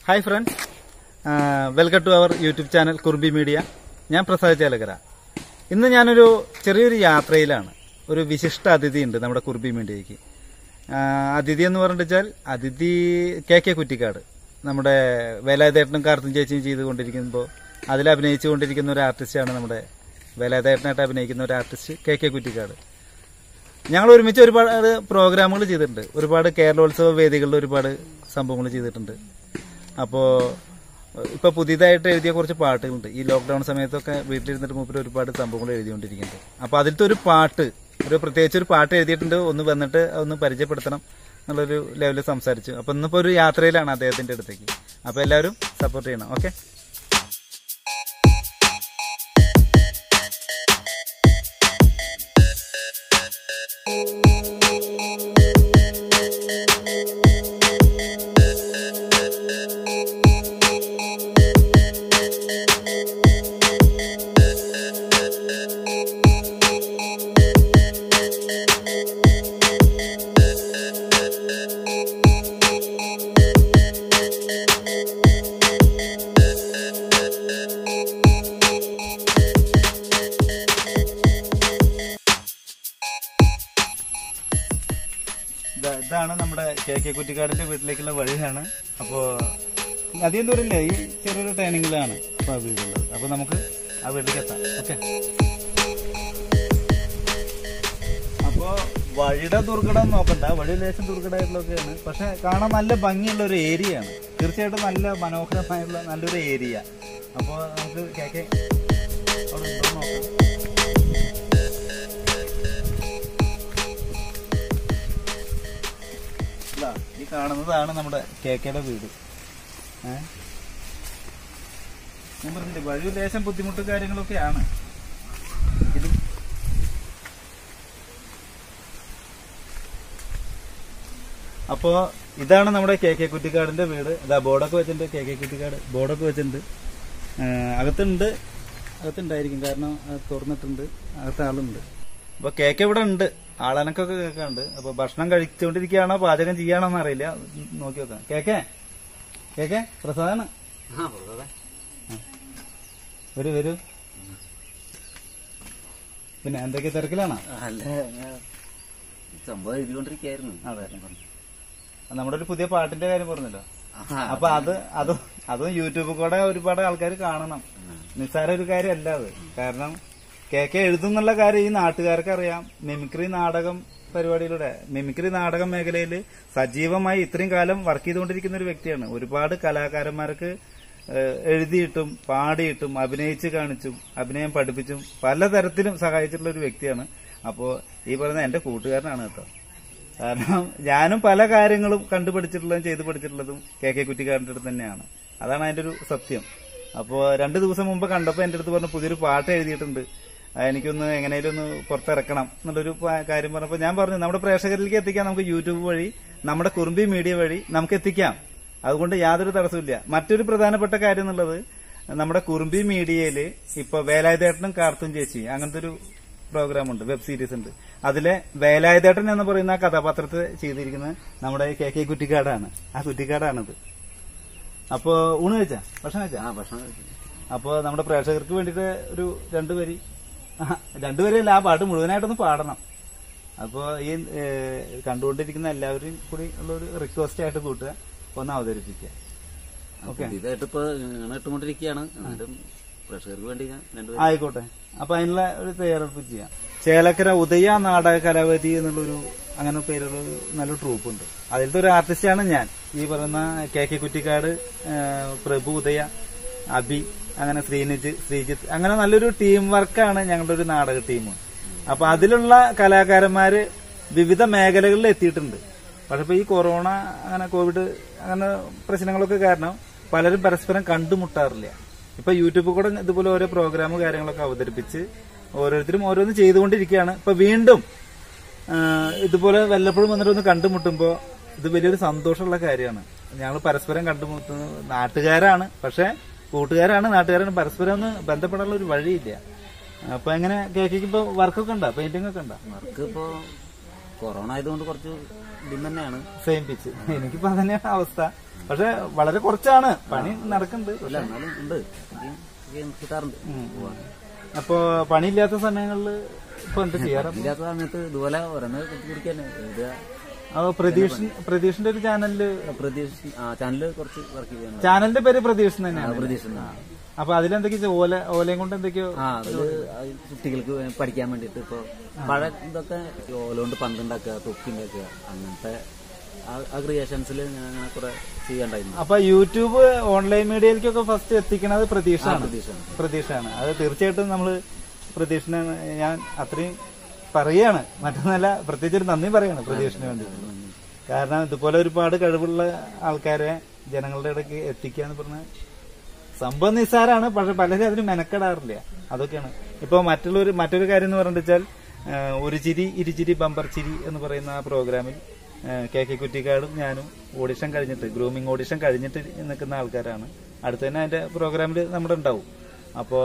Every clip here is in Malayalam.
Hi friends welcome to our YouTube channel Kurbi media ഞാൻ പ്രസാദ് ചേലക്കര ഇന്ന് ഞാനൊരു ചെറിയൊരു യാത്രയിലാണ് ഒരു വിശിഷ്ട അതിഥി ഉണ്ട് നമ്മുടെ കുർബി മീഡിയയ്ക്ക് ആ, അതിഥി എന്ന് പറഞ്ഞിട്ടാൽ അതിഥി കെ കെ കുറ്റിക്കാട് നമ്മുടെ വേലായുധേട്ടനും കാർത്തും ചേച്ചിയും ചെയ്തുകൊണ്ടിരിക്കുമ്പോൾ അതിൽ അഭിനയിച്ചുകൊണ്ടിരിക്കുന്ന ഒരു ആർട്ടിസ്റ്റാണ് നമ്മുടെ വേലായുധേട്ടനായിട്ട് അഭിനയിക്കുന്ന ഒരു ആർട്ടിസ്റ്റ് കെ കെ കുറ്റിക്കാട് ഞങ്ങൾ ഒരുമിച്ച് ഒരുപാട് പ്രോഗ്രാമുകൾ ചെയ്തിട്ടുണ്ട് ഒരുപാട് കേരളോത്സവ വേദികളിൽ ഒരുപാട് സംഭവങ്ങൾ ചെയ്തിട്ടുണ്ട് അപ്പോൾ ഇപ്പോൾ പുതിയതായിട്ട് എഴുതിയ കുറച്ച് പാട്ടുകളുണ്ട് ഈ ലോക്ക്ഡൗൺ സമയത്തൊക്കെ വീട്ടിലിരുന്നിട്ട് മൂപ്പര് ഒരുപാട് സംഭവങ്ങൾ എഴുതിക്കൊണ്ടിരിക്കുന്നുണ്ട് അപ്പോൾ അതിലത്തെ ഒരു പാട്ട് ഒരു പ്രത്യേകിച്ച് ഒരു പാട്ട് എഴുതിയിട്ടുണ്ട് ഒന്ന് വന്നിട്ട് ഒന്ന് പരിചയപ്പെടുത്തണം എന്നുള്ളൊരു ലെവലിൽ സംസാരിച്ചു അപ്പോൾ ഇന്നിപ്പോൾ ഒരു യാത്രയിലാണ് അദ്ദേഹത്തിൻ്റെ അടുത്തേക്ക് അപ്പോൾ എല്ലാവരും സപ്പോർട്ട് ചെയ്യണം ഓക്കെ ഇതാ- ഇതാണ് നമ്മുടെ കെ കെ കുറ്റിക്കാടിന്റെ വീട്ടിലേക്കുള്ള വഴിയാണ് അപ്പോ അധികം ദൂരമില്ല ഈ ചെറിയൊരു ട്രെയിനിങ്ങിലാണ് ഇപ്പൊ ആ വീടുള്ളത് അപ്പൊ നമുക്ക് ആ വീട്ടിലേക്ക് എത്താം ഓക്കെ അപ്പോ വഴിയുടെ ദുർഘടം നോക്കണ്ട വഴി ലേശം ദുർഘടമായിട്ടുള്ളതൊക്കെയാണ് പക്ഷെ കാണാൻ നല്ല ഭംഗിയുള്ള ഒരു ഏരിയ ആണ് തീർച്ചയായിട്ടും നല്ല മനോഹരമായുള്ള നല്ലൊരു ഏരിയ അപ്പോ നമുക്ക് കെ കെ അവിടെ ഉണ്ടോ എന്ന് നോക്കാം ഇതാ, ഈ കാണുന്നതാണ് നമ്മുടെ കേക്കയുടെ വീട് ഏ? ഞാൻ പറഞ്ഞില്ലേ വഴി ലേശം ബുദ്ധിമുട്ട് കാര്യങ്ങളൊക്കെയാണ് ഇത് അപ്പോ ഇതാണ് നമ്മുടെ കെ കെ കുറ്റിക്കാടിന്റെ വീട് ഇതാ ബോർഡൊക്കെ വെച്ചിട്ടുണ്ട് കെ കെ കുറ്റിക്കാട് ബോർഡൊക്കെ വെച്ചിട്ടുണ്ട് ഏ, അകത്തുണ്ട് അകത്തുണ്ടായിരിക്കും കാരണം അത് തുറന്നിട്ടുണ്ട് അകത്ത് ആളുണ്ട് അപ്പൊ കേക്ക് ഇവിടെ ഉണ്ട് ആളനക്കൊക്കെ കേൾക്കാണ്ട് അപ്പൊ ഭക്ഷണം കഴിച്ചുകൊണ്ടിരിക്കുകയാണോ പാചകം ചെയ്യാണോ അറിയില്ല നോക്കി നോക്കാം കേക്കേ കേക്കേ പ്രസാദാണ് വരൂ വരൂ പിന്നെ എന്തൊക്കെ തിരക്കിലാണോ അല്ല ഞാൻ സംഭവം എഴുതിക്കൊണ്ടിരിക്കായിരുന്നു അതെ നമ്മുടെ ഒരു പുതിയ പാട്ടിന്റെ കാര്യം പറഞ്ഞല്ലോ അപ്പൊ അത് അതും അതും യൂട്യൂബിൽ കൂടെ ഒരുപാട് ആൾക്കാർ കാണണം നിസ്സാര ഒരു കാര്യമല്ല അത് കാരണം കെ കെ എഴുതുന്നുള്ള കാര്യം ഈ നാട്ടുകാർക്ക് അറിയാം മിമിക്രി നാടകം പരിപാടിയിലൂടെ മിമിക്രി നാടകം മേഖലയിൽ സജീവമായി ഇത്രയും കാലം വർക്ക് ചെയ്തുകൊണ്ടിരിക്കുന്ന ഒരു വ്യക്തിയാണ് ഒരുപാട് കലാകാരന്മാർക്ക് ഏഹ്, എഴുതിയിട്ടും പാടിയിട്ടും അഭിനയിച്ച് കാണിച്ചും അഭിനയം പഠിപ്പിച്ചും പലതരത്തിലും സഹായിച്ചിട്ടുള്ള ഒരു വ്യക്തിയാണ് അപ്പോ ഈ പറയുന്ന എന്റെ കൂട്ടുകാരനാണ് കേട്ടോ കാരണം ഞാനും പല കാര്യങ്ങളും കണ്ടുപഠിച്ചിട്ടുള്ളതും ചെയ്തു പഠിച്ചിട്ടുള്ളതും കെ കെ കുറ്റിക്കാരൻ്റെ അടുത്ത് തന്നെയാണ് അതാണ് അതിന്റെ ഒരു സത്യം അപ്പോൾ രണ്ട് ദിവസം മുമ്പ് കണ്ടപ്പോൾ എൻ്റെ അടുത്ത് പറഞ്ഞ പുതിയൊരു പാട്ട് എഴുതിയിട്ടുണ്ട് ആ, എനിക്കൊന്ന് എങ്ങനെയും ഒന്ന് പുറത്തിറക്കണം എന്നുള്ളൊരു പ- കാര്യം പറഞ്ഞപ്പോൾ ഞാൻ പറഞ്ഞു നമ്മുടെ പ്രേക്ഷകരിലേക്ക് എത്തിക്കാൻ നമുക്ക് യൂട്യൂബ് വഴി നമ്മുടെ കുറുമ്പി മീഡിയ വഴി നമുക്ക് എത്തിക്കാം അതുകൊണ്ട് യാതൊരു തടസ്സമില്ല മറ്റൊരു പ്രധാനപ്പെട്ട കാര്യം എന്നുള്ളത് നമ്മുടെ കുറുമ്പി മീഡിയയിൽ ഇപ്പൊ വേലായുധേട്ടനും കാർത്തും ചേച്ചി അങ്ങനത്തെ ഒരു പ്രോഗ്രാം ഉണ്ട് വെബ് സീരീസ് ഉണ്ട് അതിലെ വേലായുധേട്ടൻ എന്ന് പറയുന്ന ആ കഥാപാത്രത്തെ ചെയ്തിരിക്കുന്നത് നമ്മുടെ കെ കെ കുറ്റിക്കാടാണ് ആ കുറ്റിക്കാടാണിത് അപ്പോ ഊണ് കഴിച്ചാ ഭക്ഷണം കഴിച്ചാ ആ ഭക്ഷണം കഴിച്ചു. അപ്പോ നമ്മുടെ പ്രേക്ഷകർക്ക് വേണ്ടിയിട്ട് ഒരു രണ്ടുപേരി രണ്ടുപേരല്ല ആ പാട്ട് മുഴുവനായിട്ടൊന്ന് പാടണം അപ്പോ ഈ ഏഹ്, കണ്ടുകൊണ്ടിരിക്കുന്ന എല്ലാവരും കൂടി ഉള്ള ഒരു റിക്വസ്റ്റ് ആയിട്ട് കൂട്ടുക ഒന്ന് അവതരിപ്പിക്കുക ഓക്കെ പുതിയതായിട്ട് ഇപ്പൊ ഇങ്ങനെ ഇട്ടുകൊണ്ടിരിക്കുകയാണ് എന്നാലും പ്രേക്ഷകർക്ക് വേണ്ടി ഞാൻ രണ്ടുപേരും ആയിക്കോട്ടെ അപ്പൊ അതിനുള്ള ഒരു തയ്യാറെടുപ്പ് ചെയ്യാം ചേലക്കര ഉദയ നാടക കലാവതി എന്നുള്ളൊരു അങ്ങനെ പേരുള്ള ഒരു നല്ലൊരു ട്രൂപ്പ് ഉണ്ട് അതിലത്തെ ഒരു ആർട്ടിസ്റ്റാണ് ഞാൻ ഈ പറയുന്ന കെ കെ കുറ്റിക്കാട് ആ, പ്രഭു ഉദയ അബി അങ്ങനെ ശ്രീനിജ് ശ്രീജിത്ത് അങ്ങനെ നല്ലൊരു ടീം വർക്കാണ് ഞങ്ങളുടെ ഒരു നാടക ടീം അപ്പൊ അതിലുള്ള കലാകാരന്മാര് വിവിധ മേഖലകളിൽ എത്തിയിട്ടുണ്ട് പക്ഷെ ഇപ്പൊ ഈ കൊറോണ അങ്ങനെ കോവിഡ് അങ്ങനെ പ്രശ്നങ്ങളൊക്കെ കാരണം പലരും പരസ്പരം കണ്ടുമുട്ടാറില്ല ഇപ്പൊ യൂട്യൂബിൽ കൂടെ ഇതുപോലെ ഓരോ പ്രോഗ്രാം കാര്യങ്ങളൊക്കെ അവതരിപ്പിച്ച് ഓരോരുത്തരും ഓരോന്ന് ചെയ്തുകൊണ്ടിരിക്കുകയാണ് ഇപ്പൊ വീണ്ടും ആ, ഇതുപോലെ വല്ലപ്പോഴും വന്നിട്ട് ഒന്ന് കണ്ടുമുട്ടുമ്പോൾ ഇത് വലിയൊരു സന്തോഷമുള്ള കാര്യമാണ് ഞങ്ങൾ പരസ്പരം കണ്ടുമുട്ടുന്നത് നാട്ടുകാരാണ് പക്ഷെ കൂട്ടുകാരാണ് നാട്ടുകാരാണ് പരസ്പരം ഒന്ന് ബന്ധപ്പെടാനുള്ള ഒരു വഴിയില്ല അപ്പൊ എങ്ങനെ കേക്കിക്ക് ഇപ്പൊ വർക്കൊക്കെ ഉണ്ടോ പെയിന്റിംഗ് ഒക്കെ ഉണ്ടോ വർക്ക് ഇപ്പോ കൊറോണ ആയതുകൊണ്ട് കുറച്ച് ഇതും തന്നെയാണ് സെയിം പിച്ച് എനിക്കിപ്പോ അതന്നെയാണ് അവസ്ഥ പക്ഷെ വളരെ കുറച്ചാണ് പണി നടക്കുന്നുണ്ട് അല്ല എന്നാലും ഉണ്ട് എനിക്ക് ചെയ്യാൻ കിട്ടാറുണ്ട് പോവാൻ. അപ്പൊ പണിയില്ലാത്ത സമയങ്ങളിൽ ഇപ്പൊ എന്താ ചെയ്യാറ് ഇല്ലാത്ത സമയത്ത് ഇതുപോലെ ഓരോന്ന് കുടിക്കാൻ എഴുതുക അപ്പൊ പ്രതീക്ഷ പ്രതീഷിന്റെ ഒരു ചാനലില് പ്രതീക്ഷ ആ ചാനലിൽ കുറച്ച് വർക്ക് ചെയ്യാൻ ചാനലിന്റെ പേര് പ്രതീക്ഷ തന്നെയാണ് പ്രതീക്ഷ അപ്പൊ അതിലെന്തൊക്കെയോ ഓല ഓലയും കൊണ്ട് എന്തൊക്കെയോ ആ അതില് ആ കുട്ടികൾക്ക് പഠിക്കാൻ വേണ്ടിട്ട് ഇപ്പൊ പഴയ ഇതൊക്കെ ഓല കൊണ്ട് പന്തുണ്ടാക്കുക തൊപ്പി ഉണ്ടാക്കുക അങ്ങനത്തെ ആ- ആ ക്രിയേഷൻസിൽ ഞാൻ അങ്ങനെ കുറെ ചെയ്യാണ്ടായിരുന്നു അപ്പൊ യൂട്യൂബ് ഓൺലൈൻ മീഡിയയിലേക്കൊക്കെ ഫസ്റ്റ് എത്തിക്കണത് പ്രതീക്ഷയാണ് പ്രതീക്ഷയാണ്. പ്രതീക്ഷയാണ് അത് തീർച്ചയായിട്ടും നമ്മള് പ്രതീക്ഷനെ ഞാൻ അത്രയും പറയാണ് മറ്റൊന്നല്ല പ്രത്യേകിച്ച് ഒരു നന്ദി പറയാണ് പ്രതീക്ഷന് വേണ്ടി കാരണം ഇതുപോലെ ഒരുപാട് കഴിവുള്ള ആൾക്കാരെ ജനങ്ങളുടെ ഇടയ്ക്ക് എത്തിക്കുക എന്ന് പറഞ്ഞാൽ സംഭവം നിസ്സാരാണ് പക്ഷെ പലരും അതിന് മെനക്കെടാറില്ല അതൊക്കെയാണ് ഇപ്പൊ മറ്റുള്ളൊരു മറ്റൊരു കാര്യം എന്ന് പറഞ്ഞിട്ട് വെച്ചാൽ ആ, ഒരു ചിരി ഇരുചിരി ബമ്പർ ചിരി എന്ന് പറയുന്ന ആ പ്രോഗ്രാമിൽ ആ, കെ കെ കുറ്റിക്കാടും ഞാനും ഓഡിഷൻ കഴിഞ്ഞിട്ട് ഗ്രൂമിംഗ് ഓഡിഷൻ കഴിഞ്ഞിട്ട് നിൽക്കുന്ന ആൾക്കാരാണ് അടുത്ത് തന്നെ അതിന്റെ പ്രോഗ്രാമിൽ നമ്മുടെ ഉണ്ടാവും അപ്പോ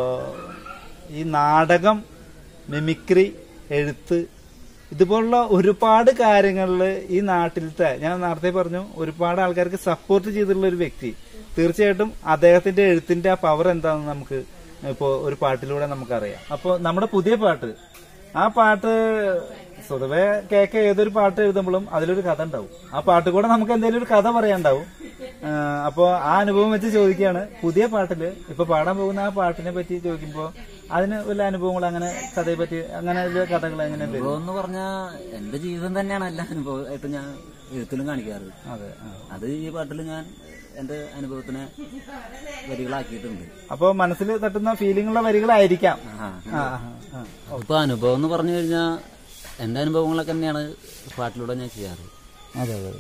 ഈ നാടകം മിമിക്രി എഴുത്ത് ഇതുപോലുള്ള ഒരുപാട് കാര്യങ്ങളിൽ ഈ നാട്ടിലത്തെ ഞാൻ നേരത്തെ പറഞ്ഞു ഒരുപാട് ആൾക്കാർക്ക് സപ്പോർട്ട് ചെയ്തിട്ടുള്ള ഒരു വ്യക്തി തീർച്ചയായിട്ടും അദ്ദേഹത്തിന്റെ എഴുത്തിന്റെ ആ പവർ എന്താണെന്ന് നമുക്ക് ഇപ്പോ ഒരു പാട്ടിലൂടെ നമുക്കറിയാം അപ്പൊ നമ്മുടെ പുതിയ പാട്ട് ആ പാട്ട് സ്വതവേ കേക്ക ഏതൊരു പാട്ട് എഴുതുമ്പോഴും അതിലൊരു കഥ ഉണ്ടാവും ആ പാട്ട് കൂടെ നമുക്ക് എന്തെങ്കിലും ഒരു കഥ പറയാണ്ടാവും അപ്പോൾ ആ അനുഭവം വെച്ച് ചോദിക്കുകയാണ് പുതിയ പാട്ടില് ഇപ്പൊ പാടാൻ പോകുന്ന ആ പാട്ടിനെ പറ്റി ചോദിക്കുമ്പോൾ അതിന് വല്ല അനുഭവങ്ങൾ അങ്ങനെ കഥയെ പറ്റി അങ്ങനെ വല്ല കഥകൾ എങ്ങനെ വരും അനുഭവം എന്ന് പറഞ്ഞാൽ എന്റെ ജീവിതം തന്നെയാണ് എല്ലാ അനുഭവമായിട്ട് ഞാൻ എഴുത്തിലും കാണിക്കാറ് അതെ ആ. അത് ഈ പാട്ടിൽ ഞാൻ എന്റെ അനുഭവത്തിനെ വരികളാക്കിയിട്ടുണ്ട് അപ്പൊ മനസ്സിൽ തട്ടുന്ന ഫീലിംഗ് ഉള്ള വരികളായിരിക്കാം ആ. ആ, ആ, ആ. ഇപ്പൊ അനുഭവം എന്ന് പറഞ്ഞു കഴിഞ്ഞാൽ എന്റെ അനുഭവങ്ങളൊക്കെ തന്നെയാണ് പാട്ടിലൂടെ ഞാൻ ചെയ്യാറ് അതെ അതെ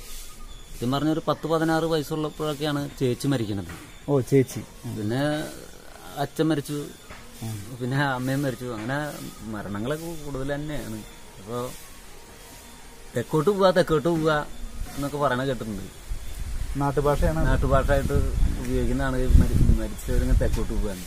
സത്യം പറഞ്ഞ ഒരു പത്ത് പതിനാറ് വയസ്സുള്ളപ്പോഴൊക്കെയാണ് ചേച്ചി മരിക്കുന്നത് ഓ ചേച്ചി പിന്നെ അച്ഛൻ മരിച്ചു പിന്നെ അമ്മയും മരിച്ചു അങ്ങനെ മരണങ്ങളൊക്കെ കൂടുതൽ തന്നെയാണ് അപ്പോൾ തെക്കോട്ട് പോവാ തെക്കോട്ട് പോവാ എന്നൊക്കെ പറയണ കേട്ടിട്ടുണ്ട് നാട്ടുഭാഷയാണ് നാട്ടുഭാഷയായിട്ട് ഉപയോഗിക്കുന്നതാണ് ഈ മരി- മരിച്ചവരിങ്ങനെ തെക്കോട്ട് പോവാന്ന്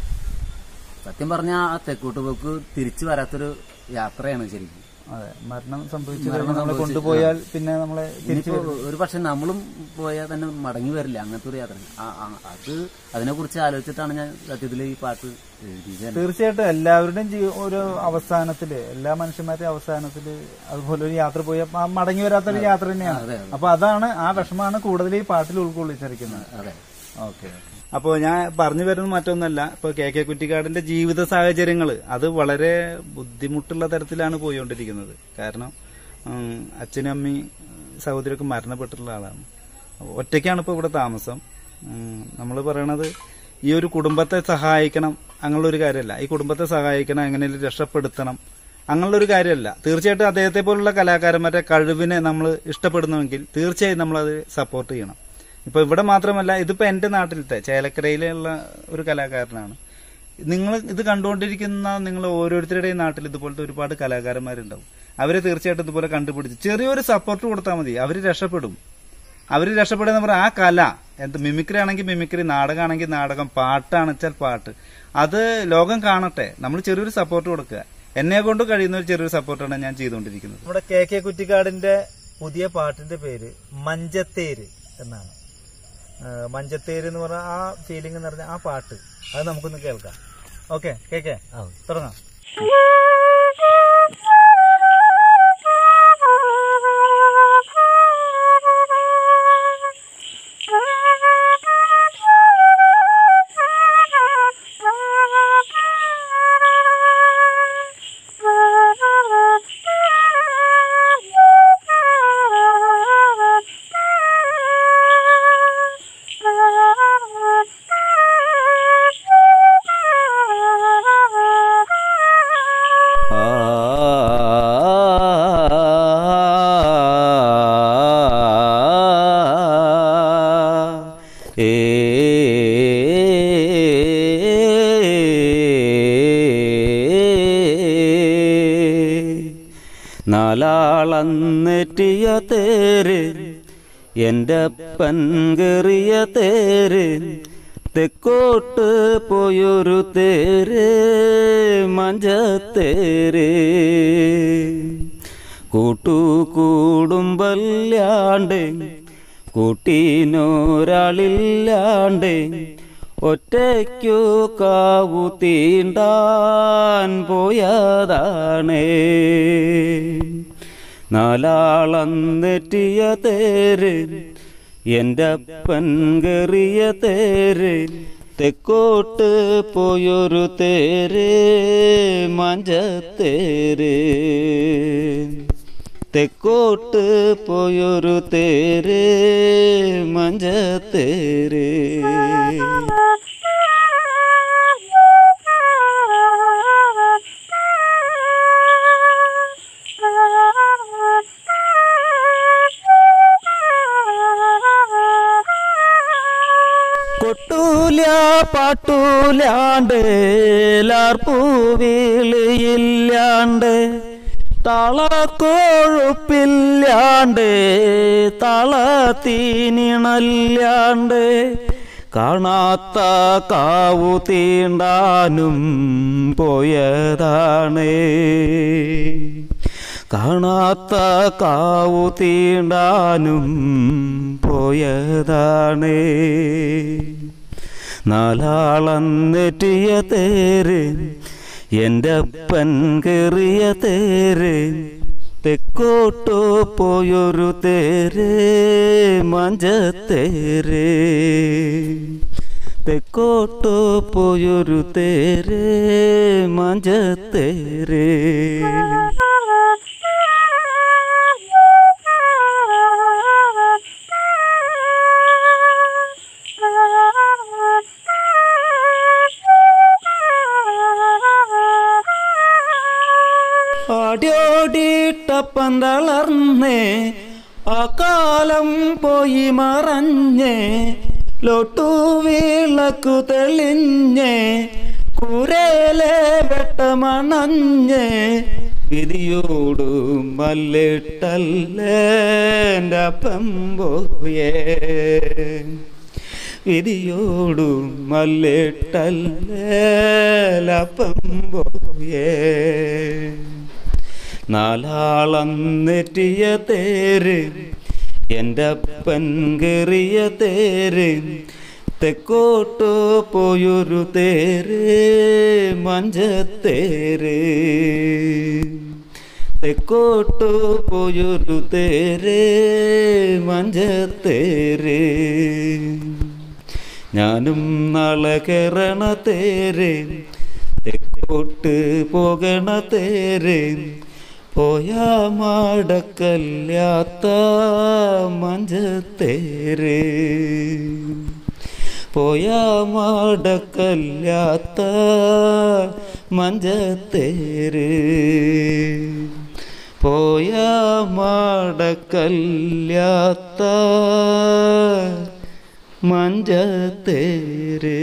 സത്യം പറഞ്ഞാൽ ആ തെക്കോട്ട് പോക്ക് തിരിച്ചു വരാത്തൊരു യാത്രയാണ് ശരിക്കും അതെ മരണം സംഭവിച്ചു കഴിഞ്ഞാൽ നമ്മളെ കൊണ്ടുപോയാൽ പിന്നെ നമ്മളെ തിരിച്ചു ഇനിയിപ്പോ ഒരു പക്ഷെ നമ്മളും പോയാൽ തന്നെ മടങ്ങി വരില്ല അങ്ങനത്തെ ഒരു യാത്ര ആ- ആ- അത് അതിനെ കുറിച്ച് ആലോചിച്ചിട്ടാണ് ഞാൻ സത്യത്തിൽ ഈ പാട്ട് എഴുതിയത് തന്നെ. തീർച്ചയായിട്ടും എല്ലാവരുടെയും ജീ- ഒരു അവസാനത്തില് എല്ലാ മനുഷ്യന്മാരുടെയും അവസാനത്തില് അതുപോലെ ഒരു യാത്ര പോയി ആ മടങ്ങി വരാത്തൊരു യാത്ര തന്നെയാണ് അതെ, അപ്പൊ അതാണ് ആ വിഷമാണ് കൂടുതൽ ഈ പാട്ടിൽ ഉൾക്കൊള്ളിച്ചിരിക്കുന്നത് അതെ ഓക്കെ അപ്പോ ഞാൻ പറഞ്ഞു വരുന്നത് മറ്റൊന്നല്ല ഇപ്പൊ കെ കെ കുറ്റിക്കാടിന്റെ ജീവിത സാഹചര്യങ്ങൾ അത് വളരെ ബുദ്ധിമുട്ടുള്ള തരത്തിലാണ് പോയിക്കൊണ്ടിരിക്കുന്നത് കാരണം ഉം, അച്ഛനും അമ്മയും സഹോദരിയൊക്കെ മരണപ്പെട്ടിട്ടുള്ള ആളാണ് ഒറ്റയ്ക്കാണ് ഇപ്പൊ ഇവിടെ താമസം നമ്മൾ പറയണത് ഈ ഒരു കുടുംബത്തെ സഹായിക്കണം അങ്ങനെയുള്ള ഒരു കാര്യമല്ല ഈ കുടുംബത്തെ സഹായിക്കണം എങ്ങനെയും രക്ഷപ്പെടുത്തണം അങ്ങനെയുള്ള ഒരു കാര്യമല്ല തീർച്ചയായിട്ടും അദ്ദേഹത്തെ പോലുള്ള കലാകാരന്മാരുടെ കഴിവിനെ നമ്മൾ ഇഷ്ടപ്പെടുന്നുവെങ്കിൽ തീർച്ചയായും നമ്മളത് സപ്പോർട്ട് ചെയ്യണം ഇപ്പൊ ഇവിടെ മാത്രമല്ല ഇതിപ്പോ എന്റെ നാട്ടിലത്തെ ചേലക്കരയിലുള്ള ഒരു കലാകാരനാണ് നിങ്ങൾ ഇത് കണ്ടുകൊണ്ടിരിക്കുന്ന നിങ്ങൾ ഓരോരുത്തരുടെയും നാട്ടിൽ ഇതുപോലത്തെ ഒരുപാട് കലാകാരന്മാരുണ്ടാവും അവരെ തീർച്ചയായിട്ടും ഇതുപോലെ കണ്ടുപിടിച്ച് ചെറിയൊരു സപ്പോർട്ട് കൊടുത്താൽ മതി അവർ രക്ഷപ്പെടും അവർ രക്ഷപ്പെടുന്ന പറഞ്ഞാൽ ആ കല എന്ത് മിമിക്രി ആണെങ്കിൽ മിമിക്രി നാടകമാണെങ്കിൽ നാടകം പാട്ടാണ് വെച്ചാൽ പാട്ട് അത് ലോകം കാണട്ടെ നമ്മൾ ചെറിയൊരു സപ്പോർട്ട് കൊടുക്കുക എന്നെ കൊണ്ട് കഴിയുന്ന ഒരു ചെറിയൊരു സപ്പോർട്ടാണ് ഞാൻ ചെയ്തുകൊണ്ടിരിക്കുന്നത് നമ്മുടെ കെ കെ കുറ്റിക്കാടിന്റെ പുതിയ പാട്ടിന്റെ പേര് മഞ്ചത്തേര് എന്നാണ് ഏഹ് മഞ്ചത്തേര് എന്ന് പറഞ്ഞ ആ ഫീലിംഗ് എന്ന് പറഞ്ഞ ആ പാട്ട് അത് നമുക്കൊന്ന് കേൾക്കാം ഓക്കെ കേക്കെ തുടങ്ങാം നാലാളന്നെറ്റിയ തേര് എന്റെ പൻകെറിയ തേര് തെക്കോട്ട് പോയൊരു തേര് മഞ്ചത്തേര് കൂട്ടുകൂടുമ്പല്ലാണ്ട് കൂട്ടിനൊരാളില്ലാണ്ട് ഒറ്റയ്ക്കു കാവു തീണ്ടാൻ പോയതാണേ നാലാളന്നെറ്റിയ തേര് എൻ്റെ അപ്പൻ കയറിയ തേര് തെക്കോട്ട് പോയൊരു തേര് മഞ്ചത്തേര് തെക്കോട്ട് പോയൊരു തേര് മഞ്ചത്തേര് കൊട്ടൂല പാട്ടൂലാണ്ട് ലാർപ്പൂവിളിയില്ലാണ്ട് താളക്കോഴുപ്പില്ലാണ്ട് താളത്തീനിണല്ലാണ്ട് കാണാത്ത കാവു തീണ്ടാനും പോയതാണ് കാണാത്ത കാവു തീണ്ടാനും പോയതാണ് നാലാളന്നെറ്റിയ തേര് എൻ്റെ അപ്പൻ കയറിയ തേര് തെക്കോട്ടു പോയൊരു തേര് മഞ്ചത്തേര് തെക്കോട്ടു പോയൊരു തേര് മഞ്ചത്തേര് ആടിയോടിട്ടപ്പം തളർന്നേ ആ കാലം പോയി മറഞ്ഞേ ലോട്ടു വിളക്കു തെളിഞ്ഞേ കുരേലെ വെട്ടമണഞ്ഞേ വിധിയോടു മല്ലിട്ടല്ലേ എൻ്റെ അപ്പം പോയേ വിധിയോടു മല്ലിട്ടല്ലേലപ്പം പോയേ നാലാളന്നെറ്റിയ തേര് എൻ്റെ അപ്പൻ കയറിയ തേര് തെക്കോട്ടു പോയൊരു തേര് മഞ്ചത്തേര് തെക്കോട്ടു പോയൊരു തേര് മഞ്ചത്തേര് ഞാനും നാളെ കയറണ തേര് തെക്കോട്ട് പോകണ തേര് പോയാ മടക്കല്ലാത്ത മഞ്ചത്തേര് പോയാ മടക്കല്ലാത്ത മഞ്ചത്തേര് പോയാ മടക്കല്ലാത്ത മഞ്ചത്തേര്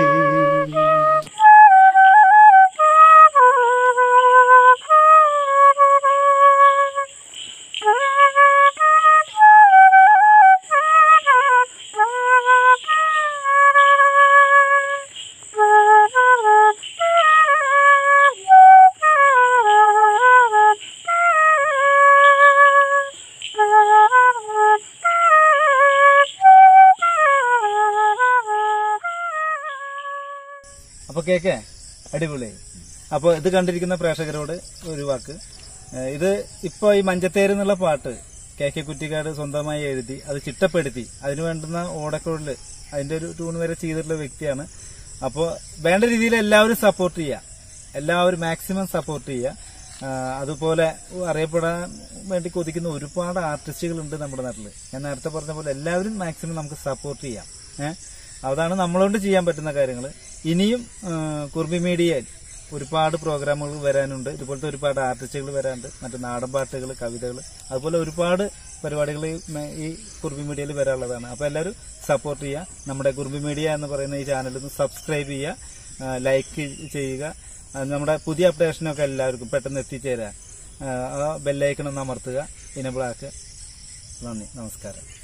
അപ്പൊ കേക്ക് അടിപൊളിയായി അപ്പൊ ഇത് കണ്ടിരിക്കുന്ന പ്രേക്ഷകരോട് ഒരു വാക്ക് ഏഹ് ഇത് ഇപ്പൊ ഈ മഞ്ചത്തേര് എന്നുള്ള പാട്ട് കെ കെ കുറ്റിക്കാട് സ്വന്തമായി എഴുതി അത് ചിട്ടപ്പെടുത്തി അതിന് വേണ്ടുന്ന ഓടക്കുഴല് അതിന്റെ ഒരു ട്യൂൺ വരെ ചെയ്തിട്ടുള്ള വ്യക്തിയാണ് അപ്പോൾ വേണ്ട രീതിയിൽ എല്ലാവരും സപ്പോർട്ട് ചെയ്യുക എല്ലാവരും മാക്സിമം സപ്പോർട്ട് ചെയ്യുക ആഹ് അതുപോലെ അറിയപ്പെടാൻ വേണ്ടി കൊതിക്കുന്ന ഒരുപാട് ആർട്ടിസ്റ്റുകൾ ഉണ്ട് നമ്മുടെ നാട്ടിൽ ഞാൻ നേരത്തെ പറഞ്ഞ പോലെ എല്ലാവരും മാക്സിമം നമുക്ക് സപ്പോർട്ട് ചെയ്യാം ഏഹ് അതാണ് നമ്മളോണ്ട് ചെയ്യാൻ പറ്റുന്ന കാര്യങ്ങൾ ഇനിയും ആഹ് കുർബി മീഡിയയിൽ ഒരുപാട് പ്രോഗ്രാമുകൾ വരാനുണ്ട് ഇതുപോലത്തെ ഒരുപാട് ആർട്ടിസ്റ്റുകൾ വരാനുണ്ട് മറ്റു നാടൻ പാട്ടുകൾ കവിതകൾ അതുപോലെ ഒരുപാട് പരിപാടികൾ ഈ കുർബി മീഡിയയിൽ വരാനുള്ളതാണ് അപ്പോൾ എല്ലാവരും സപ്പോർട്ട് ചെയ്യുക നമ്മുടെ കുർബി മീഡിയ എന്ന് പറയുന്ന ഈ ചാനൽ ഒന്ന് സബ്സ്ക്രൈബ് ചെയ്യുക ലൈക്ക് ചെയ്യുക ആ, നമ്മുടെ പുതിയ അപ്ഡേഷനൊക്കെ എല്ലാവർക്കും പെട്ടെന്ന് എത്തിച്ചേരാൻ ആ ബെല്ലൈക്കൺ ഒന്ന് അമർത്തുക ഇനബിൾ ആക്കുക നന്ദി നമസ്കാരം